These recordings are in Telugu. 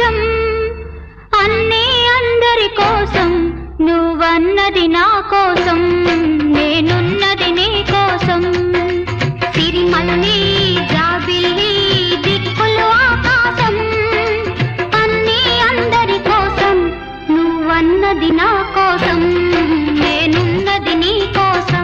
ఆకాశం అన్నీ అందరి కోసం నువ్వన్నది నా కోసం నేనున్నది నీ కోసం సిరిమల్లి జాబిల్లి దిక్కులు ఆకాశం అన్నీ అందరి కోసం నువ్వన్నది నా కోసం నేనున్నది నీ కోసం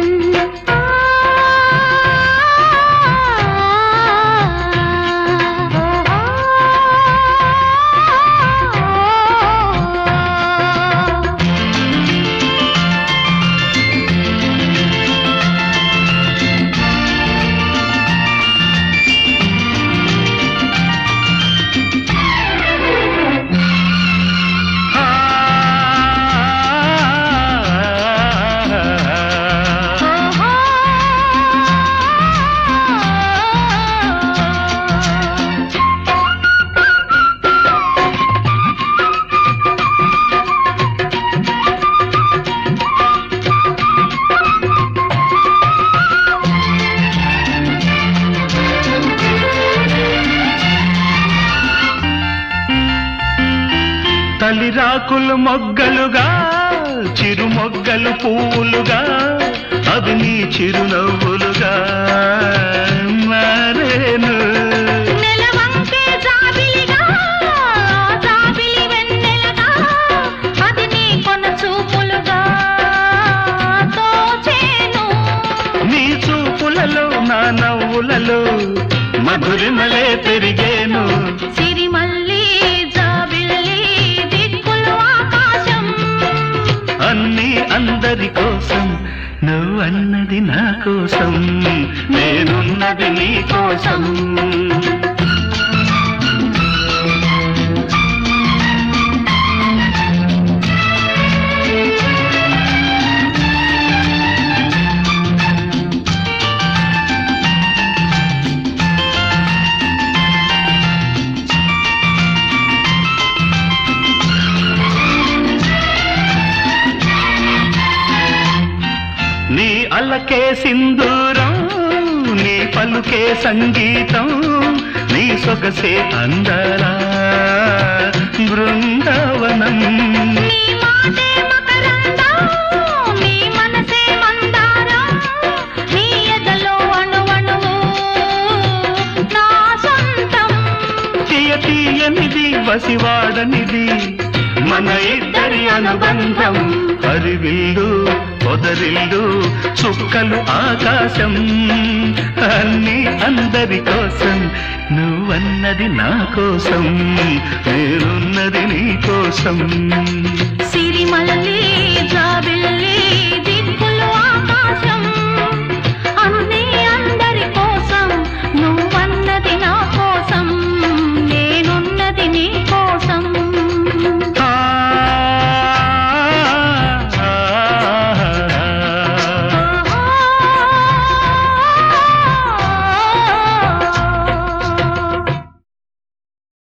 తలిరాకులు మొగ్గలుగా చిరు మొగ్గలు పువ్వులుగా అవి నీ చిరునవ్వులుగా మారేను నెలవంకే జాబిలిగా జాబిలి వెన్నెలగా అది నీ కొన చూపులుగా తోచేను నీ చూపులలో నా నవ్వులలో మధురిమలే పెరిగేను సిరిమల్లి జాబిల్లి దిక్కులు ఆకాశం అన్నీ అందరి కోసం నువ్వన్నది నా కోసం నేనున్నది నీ కోసం నీ అల్లకే సింధూరం నీ పలుకే సంగీతం నీ సొగసే అందరా బృందావనం నీ మాటే మకరందం నీ మనసే మందారం నీ ఎదలో అణువణువు నా సొంతం తీయ తీయనిది వసివాడనిది మన ఇద్దరి అనుబంధం హరివిల్లు పొదరిల్లు చుక్కలు ఆకాశం అన్ని అందరి కోసం నువ్వన్నది నా కోసం నేనున్నది నీ కోసం సిరిమల్లి జాబిల్లి దిక్కులు ఆకాశం అన్ని